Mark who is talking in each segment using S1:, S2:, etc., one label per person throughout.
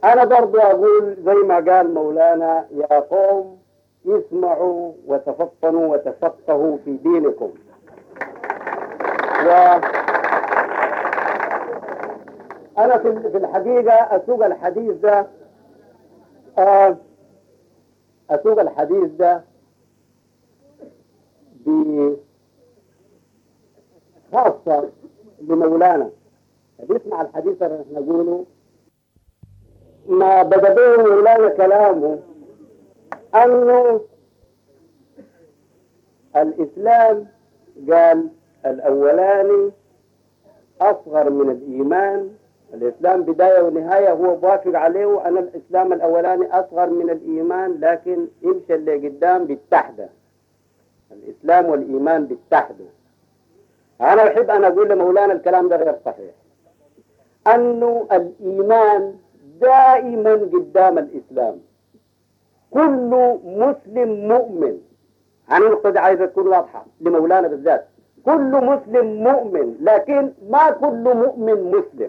S1: أنا برضو أقول زي ما قال مولانا يا قوم اسمعوا وتفطنوا وتفقهوا في دينكم و أنا في في الحقيقة أسوق الحديث ده آه، أسوق الحديث ده ب خاصة لمولانا بيسمع الحديث اللي احنا نقوله ما بدا به مولانا كلامه انه الاسلام قال الاولاني اصغر من الايمان الاسلام بدايه ونهايه هو موافق عليه وانا الاسلام الاولاني اصغر من الايمان لكن امشي اللي قدام بالتحدة الاسلام والايمان بالتحدة انا بحب ان اقول لمولانا الكلام ده غير صحيح انه الايمان دائما قدام الاسلام كل مسلم مؤمن انا النقطه دي عايزه تكون واضحه لمولانا بالذات كل مسلم مؤمن لكن ما كل مؤمن مسلم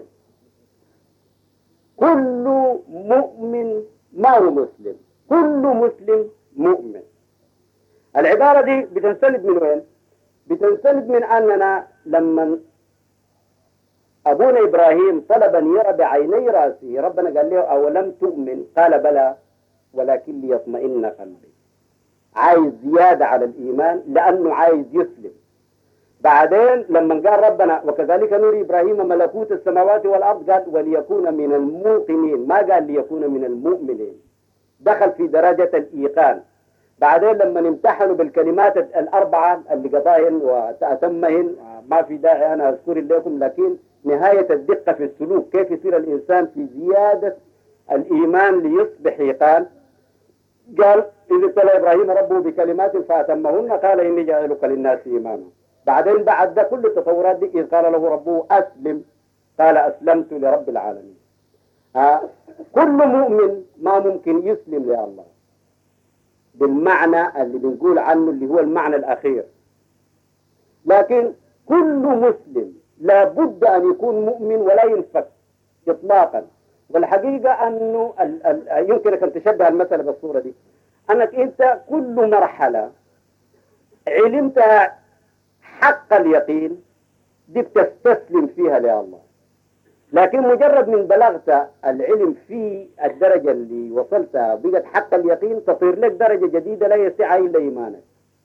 S1: كل مؤمن ما هو مسلم كل مسلم مؤمن العبارة دي بتنسند من وين بتنسند من أننا لما أبونا إبراهيم طلب أن يرى بعيني رأسه ربنا قال له أولم تؤمن قال بلى ولكن ليطمئن قلبي عايز زيادة على الإيمان لأنه عايز يسلم بعدين لما قال ربنا وكذلك نري إبراهيم ملكوت السماوات والأرض قال وليكون من الموقنين ما قال ليكون من المؤمنين دخل في درجة الإيقان بعدين لما امتحنوا بالكلمات الأربعة اللي قضاهن وتأتمهن ما في داعي أنا أذكر لكم لكن نهاية الدقة في السلوك كيف يصير الإنسان في زيادة الإيمان ليصبح إيقان قال إذ ابتلى إبراهيم ربه بكلمات فأتمهن قال إني جاعلك للناس إماما بعدين بعد ده كل التطورات دي إذ قال له ربه أسلم قال أسلمت لرب العالمين آه كل مؤمن ما ممكن يسلم لله بالمعنى اللي بنقول عنه اللي هو المعنى الأخير لكن كل مسلم لابد أن يكون مؤمن ولا ينفك إطلاقا والحقيقة أنه ال ال يمكنك أن تشبه المسألة بالصورة دي أنك أنت كل مرحلة علمتها حق اليقين دي بتستسلم فيها لله لكن مجرد من بلغت العلم في الدرجة اللي وصلتها بقت حق اليقين تصير لك درجة جديدة لا يسعها إلا إيمانك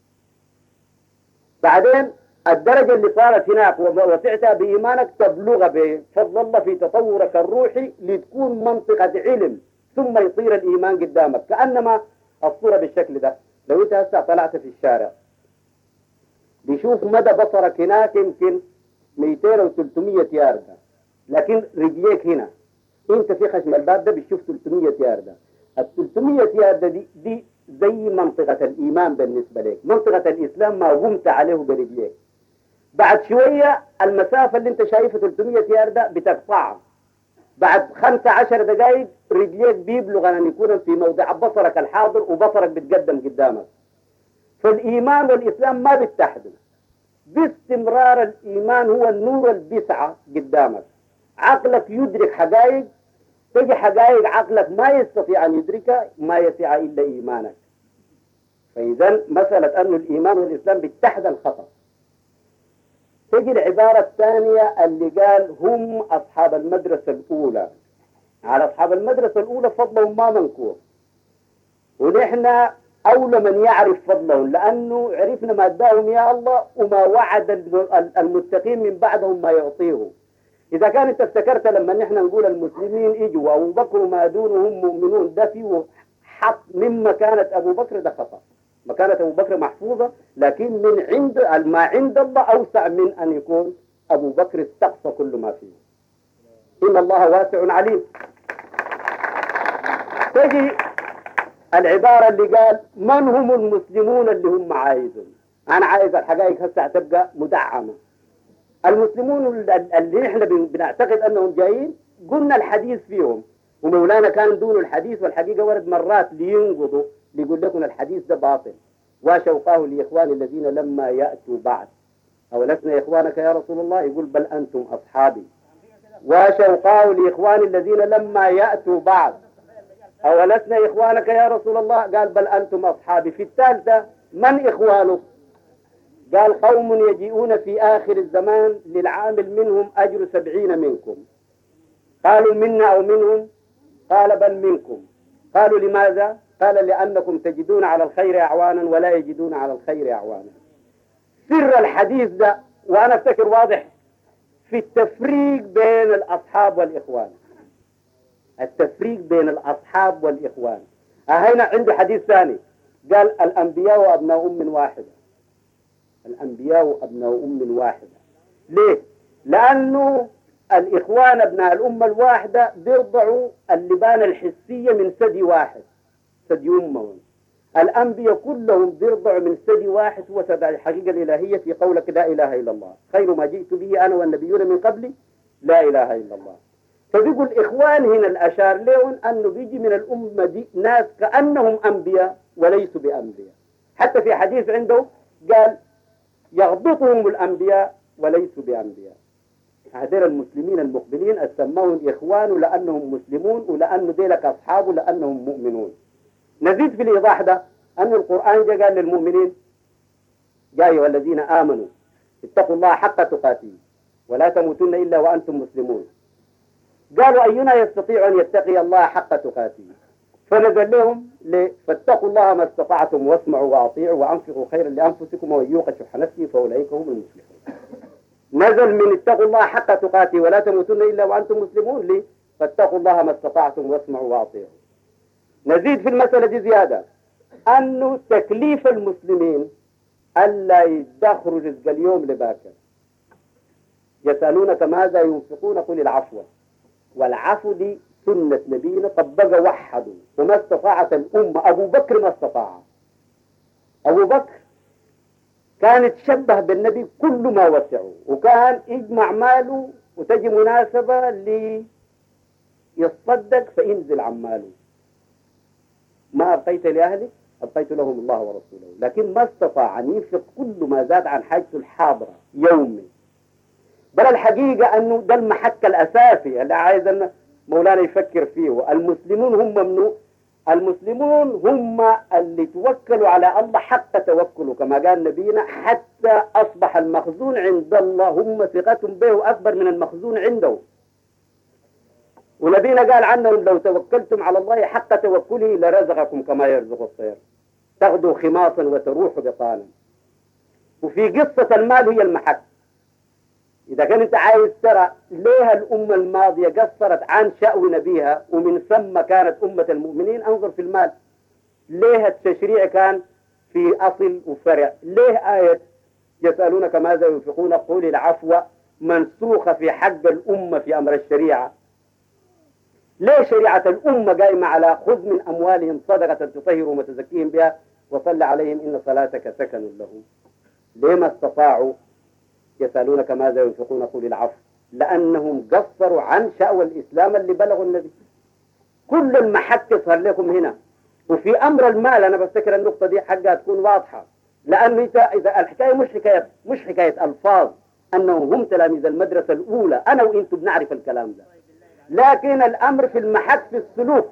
S1: بعدين الدرجة اللي صارت هناك وسعتها بإيمانك تبلغ بفضل الله في تطورك الروحي لتكون منطقة علم ثم يصير الإيمان قدامك كأنما الصورة بالشكل ده لو أنت هسه طلعت في الشارع بيشوف مدى بصرك هناك يمكن 200 أو 300 ياردة لكن رجليك هنا انت في خشم الباب ده بتشوف 300 ياردة ال 300 ياردة دي, دي زي منطقة الإيمان بالنسبة لك منطقة الإسلام ما قمت عليه برجليك بعد شوية المسافة اللي انت شايفها 300 ياردة بتقطعها بعد 15 دقائق رجليك بيبلغ أن يكون في موضع بصرك الحاضر وبصرك بتقدم قدامك فالإيمان والإسلام ما بيتحدوا باستمرار الإيمان هو النور اللي بيسعى قدامك عقلك يدرك حقائق تجي حقائق عقلك ما يستطيع أن يدركها ما يسع إلا إيمانك فإذا مسألة أن الإيمان والإسلام بيتحد الخطأ تجي العبارة الثانية اللي قال هم أصحاب المدرسة الأولى على أصحاب المدرسة الأولى فضلهم ما منكور ونحن أولى من يعرف فضلهم لأنه عرفنا ما أداهم يا الله وما وعد المتقين من بعدهم ما يعطيهم إذا كان أنت افتكرت لما نحن نقول المسلمين إجوا وأبو بكر وما دونهم مؤمنون ده فيه حق مما كانت أبو بكر ده خطأ مكانة أبو بكر محفوظة لكن من عند ما عند الله أوسع من أن يكون أبو بكر استقصى كل ما فيه إن الله واسع عليم تجي العبارة اللي قال من هم المسلمون اللي هم عايزون أنا عايز الحقائق هسه تبقى مدعمة المسلمون اللي احنا بنعتقد أنهم جايين قلنا الحديث فيهم ومولانا كان دون الحديث والحقيقة ورد مرات لينقضوا ليقول لكم الحديث ده باطل وشوقاه لإخوان الذين لما يأتوا بعد أو لسنا إخوانك يا رسول الله يقول بل أنتم أصحابي وشوقاه لإخوان الذين لما يأتوا بعد أولسنا إخوانك يا رسول الله قال بل أنتم أصحابي في الثالثة من إخوانك قال قوم يجيئون في آخر الزمان للعامل منهم أجر سبعين منكم قالوا منا أو منهم قال بل منكم قالوا لماذا قال لأنكم تجدون على الخير أعوانا ولا يجدون على الخير أعوانا سر الحديث ده وأنا أفتكر واضح في التفريق بين الأصحاب والإخوان التفريق بين الأصحاب والإخوان هنا عنده حديث ثاني قال الأنبياء أبناء أم واحدة الأنبياء أبناء أم واحدة ليه؟ لأنه الإخوان أبناء الأمة الواحدة بيرضعوا اللبان الحسية من ثدي واحد ثدي أمهم الأنبياء كلهم بيرضعوا من ثدي واحد هو تبع الحقيقة الإلهية في قولك لا إله إلا الله خير ما جئت به أنا والنبيون من قبلي لا إله إلا الله فبيقول الإخوان هنا الأشار لهم أنه بيجي من الأمة دي ناس كأنهم أنبياء وليسوا بأنبياء حتى في حديث عنده قال يغبطهم الأنبياء وليسوا بأنبياء هذول المسلمين المقبلين أسموهم إخوان لأنهم مسلمون ولأنه ديلك أصحاب لأنهم مؤمنون نزيد في الإيضاح ده أن القرآن جاء قال للمؤمنين يا أيها الذين آمنوا اتقوا الله حق تقاته ولا تموتن إلا وأنتم مسلمون قالوا أينا يستطيع أن يتقي الله حق تقاته فنزل لهم فاتقوا الله ما استطعتم واسمعوا واطيعوا وانفقوا خيرا لانفسكم ومن يوق شح نفسه فاولئك هم المفلحون. نزل من اتقوا الله حق تقاته ولا تموتن الا وانتم مسلمون ليه؟ فاتقوا الله ما استطعتم واسمعوا واطيعوا. نزيد في المسألة دي زيادة أنه تكليف المسلمين ألا يدخروا رزق اليوم لباكر يسألونك ماذا ينفقون قل العفو والعفو دي سنة نبينا طبق وحدوا وما استطاعت الأمة أبو بكر ما استطاع أبو بكر كان يتشبه بالنبي كل ما وسعه وكان يجمع ماله وتجي مناسبة ليصدق فينزل عن ماله ما أبقيت لأهلك أبقيت لهم الله ورسوله لكن ما استطاع أن ينفق كل ما زاد عن حاجته الحاضرة يومي بل الحقيقة أنه ده المحك الأساسي اللي عايز أن مولانا يفكر فيه المسلمون هم منو المسلمون هم اللي توكلوا على الله حق توكله كما قال نبينا حتى أصبح المخزون عند الله هم ثقتهم به أكبر من المخزون عنده ونبينا قال عنهم لو توكلتم على الله حق توكله لرزقكم كما يرزق الطير تغدو خماصا وتروح بطانا وفي قصة المال هي المحك إذا كان أنت عايز ترى ليه الأمة الماضية قصرت عن شأو نبيها ومن ثم كانت أمة المؤمنين أنظر في المال ليه التشريع كان في أصل وفرع ليه آية يسألونك ماذا ينفقون قول العفو منسوخة في حق الأمة في أمر الشريعة ليه شريعة الأمة قائمة على خذ من أموالهم صدقة تطهرهم وتزكيهم بها وصل عليهم إن صلاتك سكن لهم ليه ما استطاعوا يسألونك ماذا ينفقون قول العفو لأنهم قصروا عن شأوى الإسلام اللي بلغوا النبي كل المحك صار لكم هنا وفي أمر المال أنا بفتكر النقطة دي حقها تكون واضحة لأنه إذا, إذا الحكاية مش حكاية مش حكاية ألفاظ أنهم هم تلاميذ المدرسة الأولى أنا وإنتم بنعرف الكلام ده لكن الأمر في المحك في السلوك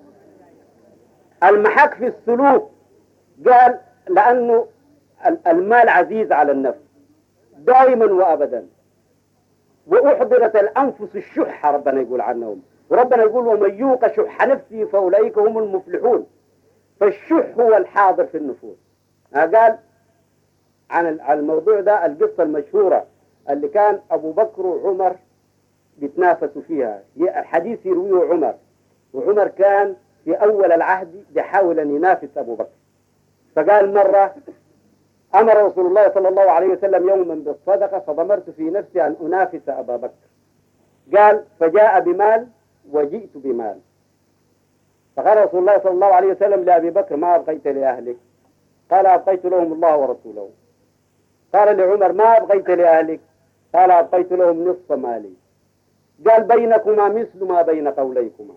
S1: المحك في السلوك قال لأنه المال عزيز على النفس دائما وأبدا وأحضرت الأنفس الشح ربنا يقول عنهم وربنا يقول ومن يوق شح نفسه فأولئك هم المفلحون فالشح هو الحاضر في النفوس قال عن الموضوع ده القصة المشهورة اللي كان أبو بكر وعمر بيتنافسوا فيها الحديث يرويه عمر وعمر كان في أول العهد بيحاول أن ينافس أبو بكر فقال مرة أمر رسول الله صلى الله عليه وسلم يوما بالصدقة فضمرت في نفسي أن أنافس أبا بكر قال فجاء بمال وجئت بمال فقال رسول الله صلى الله عليه وسلم لأبي بكر ما أبقيت لأهلك قال أبقيت لهم الله ورسوله قال لعمر ما أبقيت لأهلك قال أبقيت لهم نصف مالي قال بينكما مثل ما بين قوليكما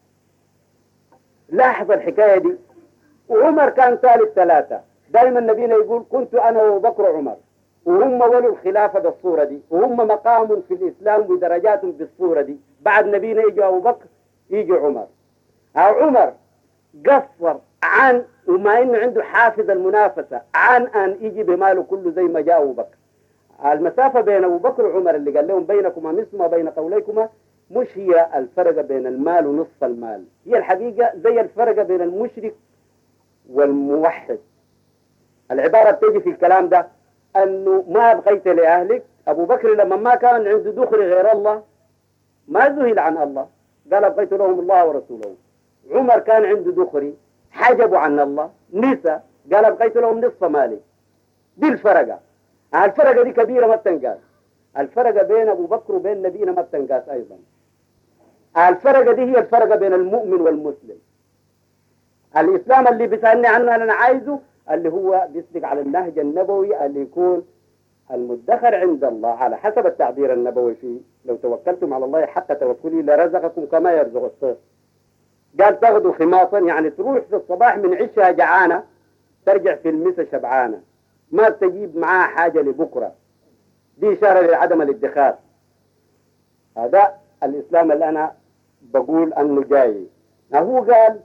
S1: لاحظ الحكاية دي وعمر كان ثالث ثلاثة دائما نبينا يقول كنت أنا وأبو بكر وعمر وهم ولوا الخلافة بالصورة دي وهم مقام في الإسلام ودرجات بالصورة دي بعد نبينا يجي أبو بكر يجي عمر أو عمر قصر عن وما إنه عنده حافز المنافسة عن أن يجي بماله كله زي ما جاء أبو بكر المسافة بين أبو بكر وعمر اللي قال لهم بينكما مثل ما بين قوليكما مش هي الفرق بين المال ونصف المال هي الحقيقة زي الفرق بين المشرك والموحد العبارة بتجي في الكلام ده أنه ما أبقيت لأهلك أبو بكر لما ما كان عنده دخل غير الله ما ذهل عن الله قال أبقيت لهم الله ورسوله عمر كان عنده دخري حجبوا عن الله نسى قال أبقيت لهم نصف مالي دي الفرقة الفرقة دي كبيرة ما بتنقاس الفرقة بين أبو بكر وبين نبينا ما بتنقاس أيضا الفرقة دي هي الفرقة بين المؤمن والمسلم الإسلام اللي بيسألني عنه أنا عايزه اللي هو بيصدق على النهج النبوي اللي يكون المدخر عند الله على حسب التعبير النبوي فيه لو توكلتم على الله حق توكلي لرزقكم كما يرزق الطير قال تغدو خماصا يعني تروح في الصباح من عشها جعانة ترجع في المسا شبعانة ما تجيب معاها حاجة لبكرة دي إشارة لعدم الادخار هذا الإسلام اللي أنا بقول أنه جاي هو قال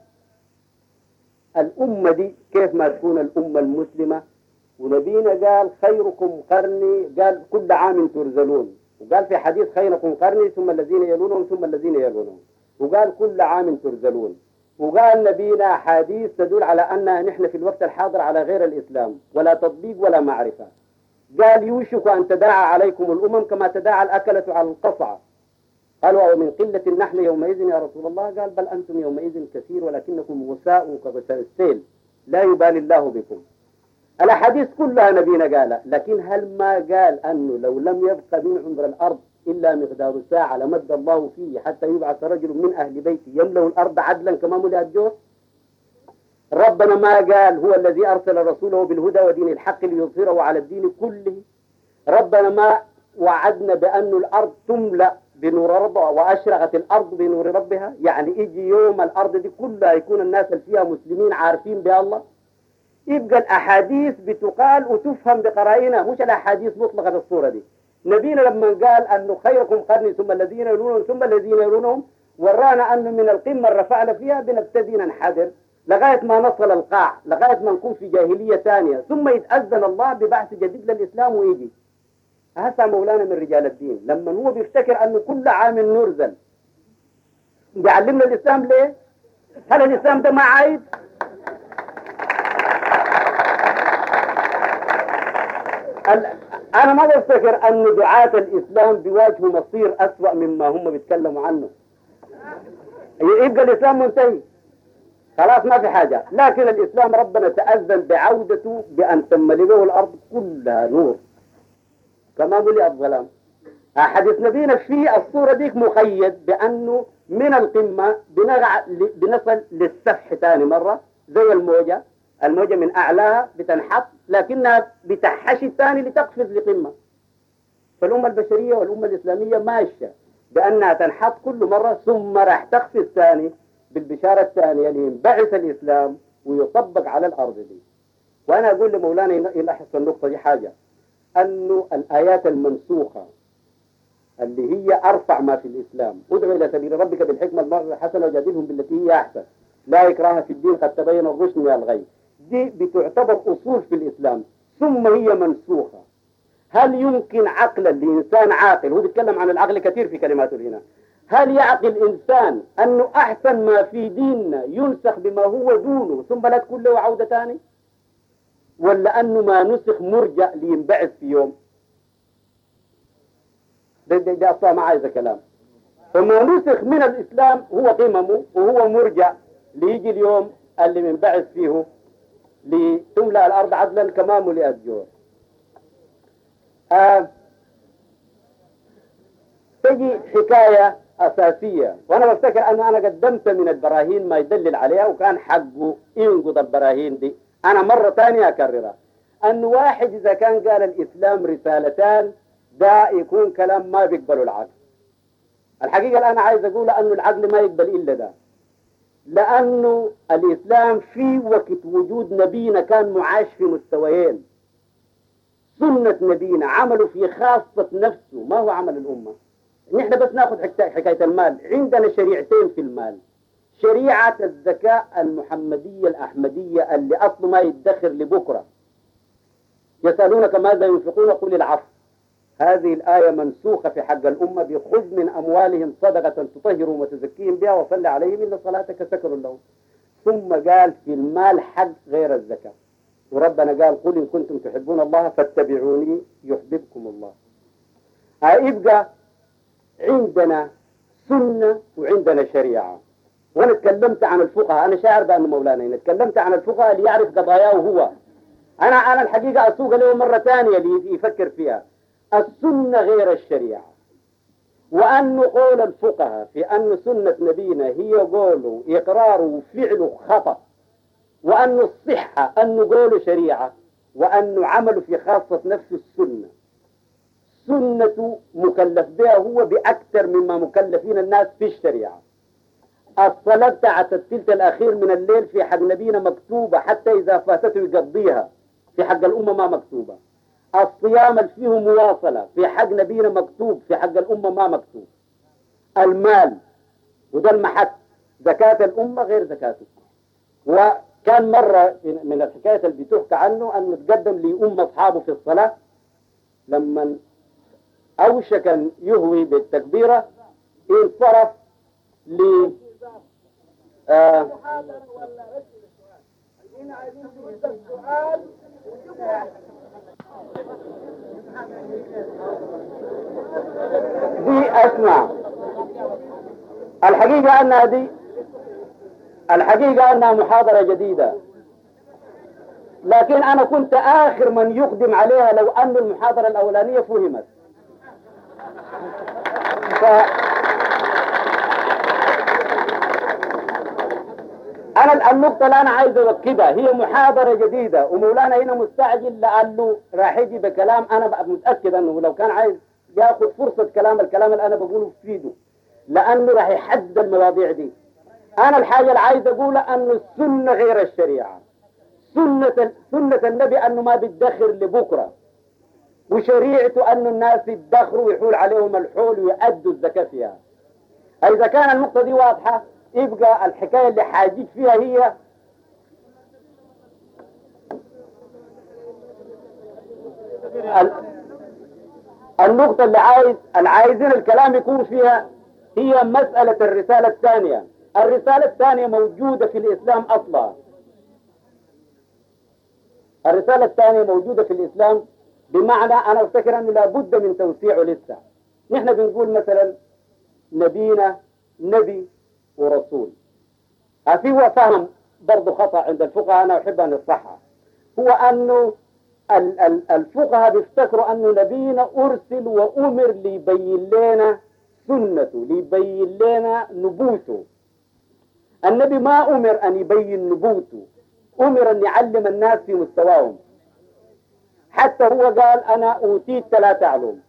S1: الأمة دي كيف ما تكون الأمة المسلمة ونبينا قال خيركم قرني قال كل عام ترزلون وقال في حديث خيركم قرني ثم الذين يلونهم ثم الذين يلونهم وقال كل عام ترزلون وقال نبينا حديث تدل على أن نحن في الوقت الحاضر على غير الإسلام ولا تطبيق ولا معرفة قال يوشك أن تداعى عليكم الأمم كما تداعى الأكلة على القصعة قالوا ومن قلة نحن يومئذ يا رسول الله قال بل أنتم يومئذ كثير ولكنكم غثاء كغثاء السيل لا يبالي الله بكم الأحاديث كلها نبينا قال لكن هل ما قال أنه لو لم يبق من عمر الأرض إلا مقدار ساعة لمد الله فيه حتى يبعث رجل من أهل بيته يملأ الأرض عدلا كما ملأت جوه ربنا ما قال هو الذي أرسل رسوله بالهدى ودين الحق ليظهره على الدين كله ربنا ما وعدنا بأن الأرض تملأ بنور ربها وأشرقت الأرض بنور ربها يعني يجي يوم الأرض دي كلها يكون الناس اللي فيها مسلمين عارفين بالله يبقى الأحاديث بتقال وتفهم بقرائنها مش الأحاديث مطلقة بالصورة دي نبينا لما قال أنه خيركم قرني ثم الذين يلونهم ثم الذين يلونهم ورانا أنه من القمة رفعنا فيها بنبتدي ننحدر لغاية ما نصل القاع لغاية ما نكون في جاهلية ثانية ثم يتأذن الله ببعث جديد للإسلام ويجي هسا مولانا من رجال الدين لما هو بيفتكر أنه كل عام نرزل بيعلمنا الإسلام ليه؟ هل الإسلام ده ما عايز؟ أنا ما بفتكر أن دعاة الإسلام بيواجهوا مصير أسوأ مما هم بيتكلموا عنه يبقى الإسلام منتهي خلاص ما في حاجة لكن الإسلام ربنا تأذن بعودته بأن تملي له الأرض كلها نور كما ملئ الظلام حديث نبينا في الصورة ديك مقيد بأنه من القمة بنغع بنصل للسفح ثاني مرة زي الموجة الموجة من أعلاها بتنحط لكنها بتحشي الثاني لتقفز لقمة فالأمة البشرية والأمة الإسلامية ماشية بأنها تنحط كل مرة ثم راح تقفز ثاني بالبشارة الثانية لينبعث الإسلام ويطبق على الأرض دي وأنا أقول لمولانا يلاحظ في النقطة دي حاجة أنه الآيات المنسوخة اللي هي أرفع ما في الإسلام ادعو إلى سبيل ربك بالحكمة المرة الحسنة وجادلهم بالتي هي أحسن لا إكراه في الدين قد تبين الرشد من الغي دي بتعتبر أصول في الإسلام ثم هي منسوخة هل يمكن عقلا لإنسان عاقل هو بيتكلم عن العقل كثير في كلماته هنا هل يعقل إنسان أنه أحسن ما في ديننا ينسخ بما هو دونه ثم لا تكون له عودة ثاني ولا أنه ما نسخ مرجع لينبعث في يوم ده, ده, ده أصلا ما عايز كلام فما نسخ من الإسلام هو قممه وهو مرجع ليجي اليوم اللي منبعث فيه لتملأ الأرض عدلا كما ملئت جور آه تجي حكاية أساسية وأنا بفتكر أنه أنا قدمت من البراهين ما يدلل عليها وكان حقه ينقض البراهين دي أنا مرة ثانية أكررها أن واحد إذا كان قال الإسلام رسالتان ده يكون كلام ما بيقبله العقل الحقيقة الآن عايز أقول أنه العقل ما يقبل إلا ده لأنه الإسلام في وقت وجود نبينا كان معاش في مستويين سنة نبينا عمله في خاصة نفسه ما هو عمل الأمة نحن بس ناخذ حكاية المال عندنا شريعتين في المال شريعة الزكاة المحمدية الأحمدية اللي أصله ما يدخر لبكرة يسألونك ماذا ينفقون قل العفو هذه الآية منسوخة في حق الأمة بخذ من أموالهم صدقة تطهرهم وتزكيهم بها وصل عليهم إن صلاتك سكر لهم ثم قال في المال حق غير الزكاة وربنا قال قل إن كنتم تحبون الله فاتبعوني يحببكم الله هيبقى عندنا سنة وعندنا شريعة وانا تكلمت عن الفقهاء انا شاعر بان مولانا انا تكلمت عن الفقهاء اللي يعرف قضاياه هو انا انا الحقيقه اسوق له مره ثانيه اللي يفكر فيها السنه غير الشريعه وأن قول الفقهاء في أن سنة نبينا هي قوله إقراره وفعله خطأ وأن الصحة أن قوله شريعة وأن عمله في خاصة نفس السنة سنة مكلف بها هو بأكثر مما مكلفين الناس في الشريعة الصلاة بتاعت الثلث الأخير من الليل في حق نبينا مكتوبة حتى إذا فاتته يقضيها في حق الأمة ما مكتوبة الصيام اللي فيه مواصلة في حق نبينا مكتوب في حق الأمة ما مكتوب المال وده المحك زكاة الأمة غير زكاته وكان مرة من الحكاية اللي بتحكى عنه أنه تقدم لأم أصحابه في الصلاة لما أوشك أن يهوي بالتكبيرة انصرف ل آه دي اسمع الحقيقة انها دي الحقيقة انها محاضرة جديدة لكن انا كنت اخر من يقدم عليها لو ان المحاضرة الاولانية فهمت ف... انا النقطة اللي انا عايز اوكدها هي محاضرة جديدة ومولانا هنا مستعجل لانه راح يجي بكلام انا متأكد انه لو كان عايز ياخذ فرصة كلام الكلام اللي انا بقوله في ايده لانه راح يحدد المواضيع دي انا الحاجة اللي عايز اقولها انه السنة غير الشريعة سنة سنة النبي انه ما بيدخر لبكرة وشريعته انه الناس يدخروا ويحول عليهم الحول ويؤدوا الزكاة فيها اذا كان النقطة دي واضحة يبقى الحكاية اللي حاجيك فيها هي النقطة اللي عايز العايزين الكلام يكون فيها هي مسألة الرسالة الثانية الرسالة الثانية موجودة في الإسلام أصلا الرسالة الثانية موجودة في الإسلام بمعنى أنا أفتكر أنه لابد من توسيعه لسه نحن بنقول مثلا نبينا نبي ورسول في هو فهم برضه خطأ عند الفقهاء أنا أحب أن أصحح هو أنه الفقهاء بيفتكروا أنه نبينا أرسل وأمر ليبين لنا سنته ليبين لنا نبوته النبي ما أمر أن يبين نبوته أمر أن يعلم الناس في مستواهم حتى هو قال أنا أوتيت ثلاثة علوم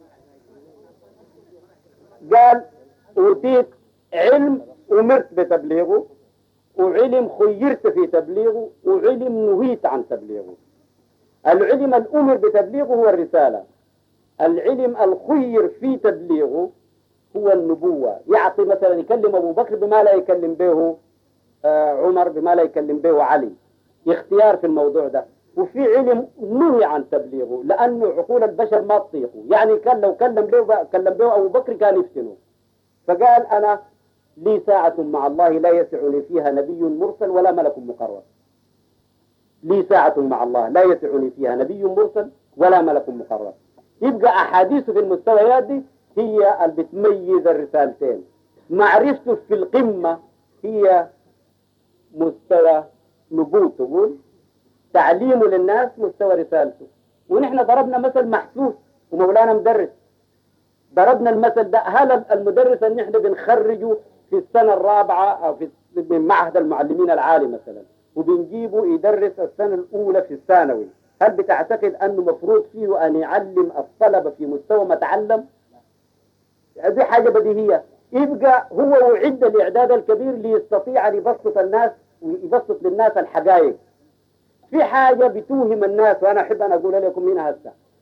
S1: قال أوتيت علم أمرت بتبليغه وعلم خيرت في تبليغه وعلم نهيت عن تبليغه العلم الأمر بتبليغه هو الرسالة العلم الخير في تبليغه هو النبوة يعطي مثلا يكلم أبو بكر بما لا يكلم به آه عمر بما لا يكلم به علي اختيار في الموضوع ده وفي علم نهي عن تبليغه لأنه عقول البشر ما تطيقه يعني كان لو كلم به كلم به أبو بكر كان يفتنه فقال أنا لي ساعة مع الله لا يسعني فيها نبي مرسل ولا ملك مقرب لي ساعة مع الله لا يسعني فيها نبي مرسل ولا ملك مقرب يبقى أحاديثه في المستويات دي هي اللي بتميز الرسالتين معرفته في القمة هي مستوى نبوة تقول تعليمه للناس مستوى رسالته ونحن ضربنا مثل محسوس ومولانا مدرس ضربنا المثل ده هل المدرس اللي نحن بنخرجه في السنة الرابعة أو في من معهد المعلمين العالي مثلا وبنجيبه يدرس السنة الأولى في الثانوي هل بتعتقد أنه مفروض فيه أن يعلم الطلبة في مستوى ما تعلم؟ دي حاجة بديهية يبقى هو وعد الإعداد الكبير ليستطيع أن يبسط الناس ويبسط للناس الحقائق في حاجة بتوهم الناس وأنا أحب أن أقول لكم منها هسه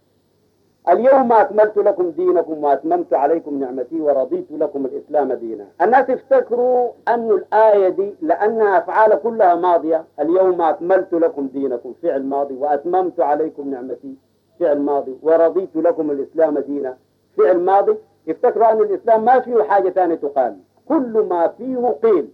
S1: اليوم أكملت لكم دينكم وأتممت عليكم نعمتي ورضيت لكم الإسلام دينا الناس افتكروا أن الآية دي لأنها أفعال كلها ماضية اليوم أكملت لكم دينكم فعل ماضي وأتممت عليكم نعمتي فعل ماضي ورضيت لكم الإسلام دينا فعل ماضي افتكروا أن الإسلام ما فيه حاجة ثانية تقال كل ما فيه قيل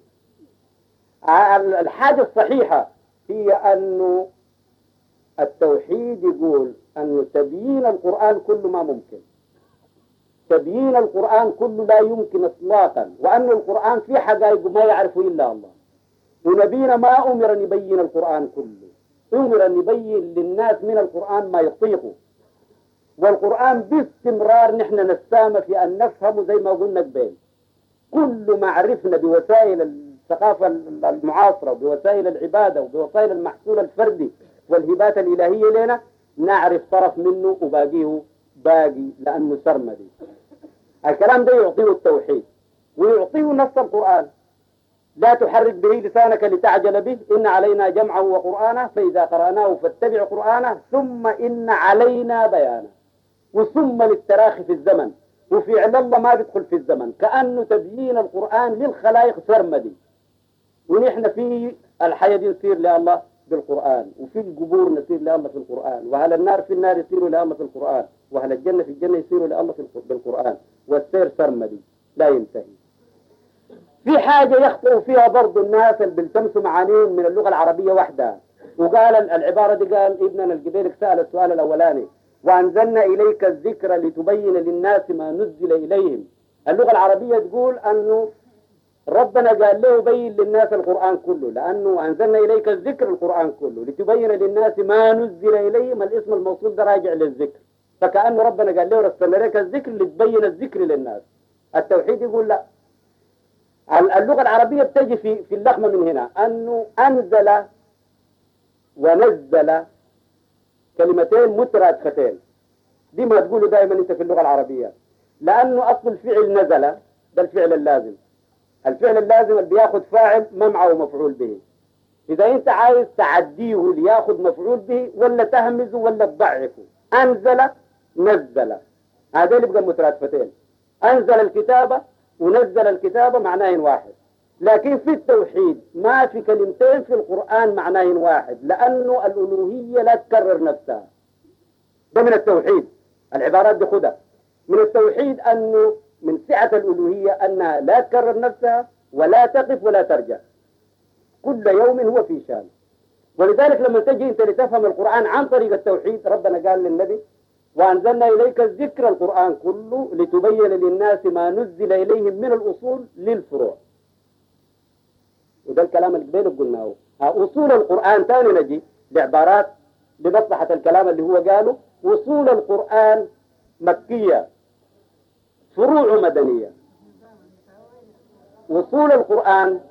S1: الحاجة الصحيحة هي أنه التوحيد يقول أن تبيين القرآن كل ما ممكن تبيين القرآن كله لا يمكن إطلاقا وأن القرآن في حقائق ما يعرفه إلا الله ونبينا ما أمر أن يبين القرآن كله أمر أن يبين للناس من القرآن ما يطيقه والقرآن باستمرار نحن نسامى في أن نفهمه زي ما قلنا قبل كل ما عرفنا بوسائل الثقافة المعاصرة وبوسائل العبادة وبوسائل المحصول الفردي والهبات الإلهية لنا نعرف طرف منه وباقيه باقي لأنه سرمدي الكلام ده يعطيه التوحيد ويعطيه نص القرآن لا تحرك به لسانك لتعجل به إن علينا جمعه وقرآنه فإذا قرأناه فاتبع قرآنه ثم إن علينا بيانه وثم للتراخي في الزمن وفعل الله ما بيدخل في الزمن كأنه تبيين القرآن للخلائق سرمدي ونحن في الحياة دي نصير لله بالقرآن وفي القبور نصير لله في القرآن وهل النار في النار يصيروا لله في القرآن وهل الجنة في الجنة يصيروا لله بالقرآن والسير سرمدي لا ينتهي في حاجة يخطئ فيها برضو الناس اللي بيلتمسوا معانين من اللغة العربية وحدها وقال العبارة دي قال ابننا الجبيل سأل السؤال الأولاني وأنزلنا إليك الذكر لتبين للناس ما نزل إليهم اللغة العربية تقول أنه ربنا قال له بين للناس القرآن كله لأنه أنزلنا إليك الذكر القرآن كله لتبين للناس ما نزل إليهم الاسم الموصول ده راجع للذكر فكأن ربنا قال له رسلنا لك الذكر لتبين الذكر للناس التوحيد يقول لا اللغة العربية بتجي في في اللخمة من هنا أنه أنزل ونزل كلمتين مترادفتين دي ما تقوله دائما أنت في اللغة العربية لأنه أصل الفعل نزل ده الفعل اللازم الفعل اللازم اللي بياخد فاعل ما معه مفعول به إذا أنت عايز تعديه لياخد مفعول به ولا تهمزه ولا تضعفه أنزل نزل هذا اللي بقى مترادفتين أنزل الكتابة ونزل الكتابة معناه واحد لكن في التوحيد ما في كلمتين في القرآن معناه واحد لأنه الألوهية لا تكرر نفسها ده من التوحيد العبارات دي خدها من التوحيد أنه من سعة الألوهية أنها لا تكرر نفسها ولا تقف ولا ترجع كل يوم هو في شان ولذلك لما تجي أنت لتفهم القرآن عن طريق التوحيد ربنا قال للنبي وأنزلنا إليك الذكر القرآن كله لتبين للناس ما نزل إليهم من الأصول للفروع وده الكلام اللي قبل قلناه أصول القرآن ثاني نجي بعبارات بمصلحة الكلام اللي هو قاله أصول القرآن مكية فروع مدنية وصول القرآن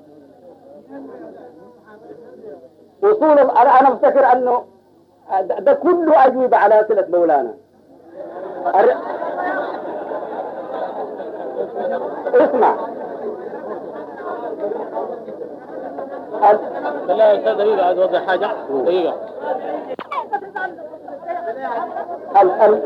S1: وصول أنا أفتكر أنه ده كله أجوبة على أسئلة مولانا اسمع
S2: لا يا استاذ دقيقة عايز اوضح حاجة دقيقة
S1: ال ال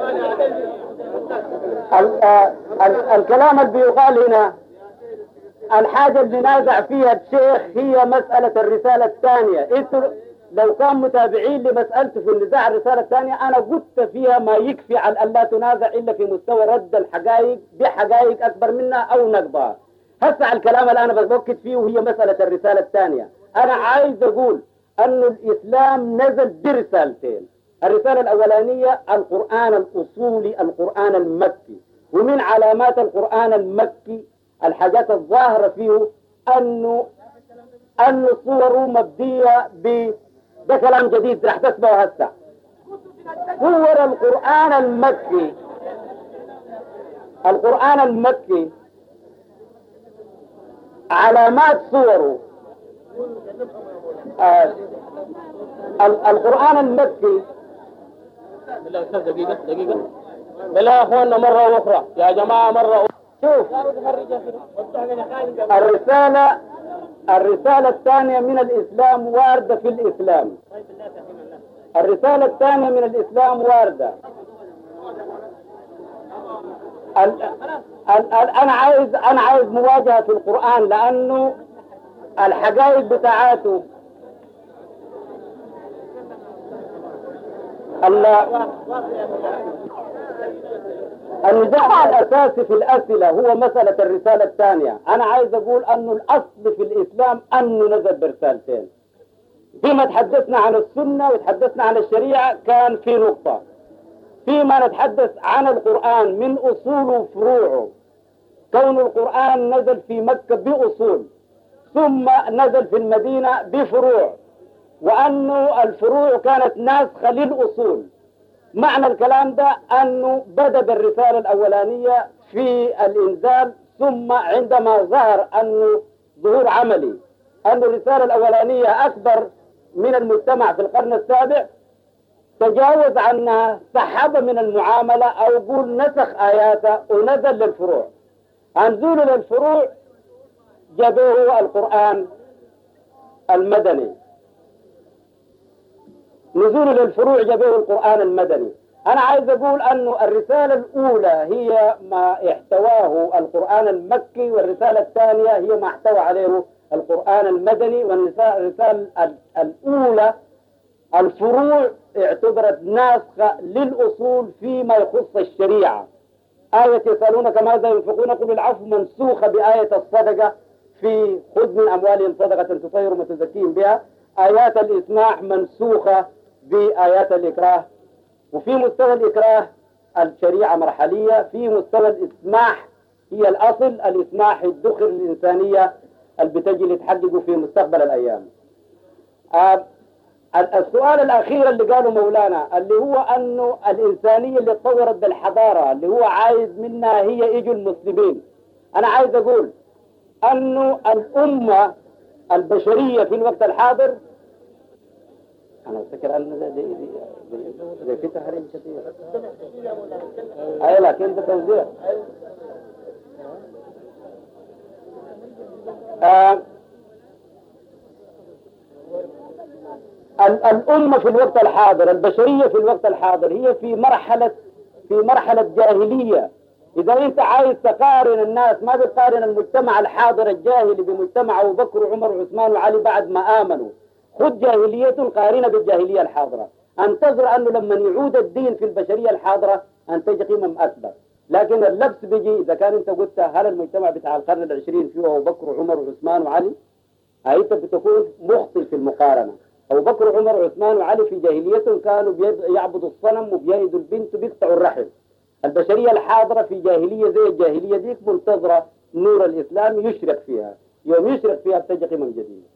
S1: ال ال الكلام اللي بيقال هنا الحاجة اللي نازع فيها الشيخ هي مسألة الرسالة الثانية انتوا لو كان متابعين لمسألته في النزاع الرسالة الثانية أنا قلت فيها ما يكفي على أن لا تنازع إلا في مستوى رد الحقائق بحقائق أكبر منها أو نقضها هسه الكلام اللي أنا بوكد فيه وهي مسألة الرسالة الثانية أنا عايز أقول أن الإسلام نزل برسالتين الرسالة الأولانية القرآن الأصولي القرآن المكي ومن علامات القرآن المكي الحاجات الظاهرة فيه أنه أن صوره مبدية ب ده كلام جديد راح تسمعه هسه صور القرآن المكي القرآن المكي علامات صوره آه القرآن المكي
S2: بالله استاذ دقيقة دقيقة بالله يا اخواننا مرة أخرى يا جماعة مرة أخرى
S1: شوف الرسالة الرسالة الثانية من الإسلام واردة في الإسلام الرسالة الثانية من الإسلام واردة ال- ال- ال- انا عايز انا عايز مواجهه في القران لانه الحقائق بتاعته ال- النزاع الاساسي في الاسئله هو مساله الرساله الثانيه انا عايز اقول انه الاصل في الاسلام انه نزل برسالتين فيما تحدثنا عن السنه وتحدثنا عن الشريعه كان في نقطه فيما نتحدث عن القرآن من أصوله وفروعه كون القرآن نزل في مكة بأصول ثم نزل في المدينة بفروع وأنه الفروع كانت ناسخة للأصول معنى الكلام ده أنه بدأ بالرسالة الأولانية في الإنزال ثم عندما ظهر أنه ظهور عملي أن الرسالة الأولانية أكبر من المجتمع في القرن السابع تجاوز عنها سحب من المعاملة أو قول نسخ آياته ونزل للفروع أنزول للفروع جابوه القرآن المدني نزول للفروع جابوه القرآن المدني أنا عايز أقول أنه الرسالة الأولى هي ما احتواه القرآن المكي والرسالة الثانية هي ما احتوى عليه القرآن المدني والرسالة الأولى الفروع اعتبرت ناسخة للأصول فيما يخص الشريعة آية يسألونك ماذا ينفقون قل العفو منسوخة بآية الصدقة في خذ من أموالهم صدقة تطهرهم وتزكيهم بها آيات الإسماح منسوخة بآيات الإكراه وفي مستوى الإكراه الشريعة مرحلية في مستوى الإسماح هي الأصل الإسماح الدخل الإنسانية اللي بتجي لتحققه في مستقبل الأيام آه السؤال الأخير اللي قاله مولانا اللي هو أنه الإنسانية اللي تطورت بالحضارة اللي هو عايز منها هي يجوا المسلمين أنا عايز أقول أنه الأمة البشرية في الوقت الحاضر أنا أفتكر أن دي دي دي, دي في تحريم كثير أي لكن ده توزيع آه الأمة في الوقت الحاضر البشرية في الوقت الحاضر هي في مرحلة في مرحلة جاهلية إذا أنت عايز تقارن الناس ما بتقارن المجتمع الحاضر الجاهلي بمجتمع أبو بكر وعمر وعثمان وعلي بعد ما آمنوا خذ جاهلية قارنة بالجاهلية الحاضرة انتظر أنه لما يعود الدين في البشرية الحاضرة أن تجي قيمة أكبر لكن اللبس بيجي إذا كان أنت قلت هل المجتمع بتاع القرن العشرين فيه أبو بكر وعمر وعثمان وعلي هاي أنت بتكون مخطئ في المقارنة أبو بكر وعمر وعثمان وعلي في جاهليتهم كانوا يعبدوا الصنم وبيلدوا البنت وبيقطعوا الرحم البشرية الحاضرة في جاهلية زي الجاهلية ديك منتظرة نور الإسلام يشرق فيها يوم يشرق فيها بتجي قمم جديدة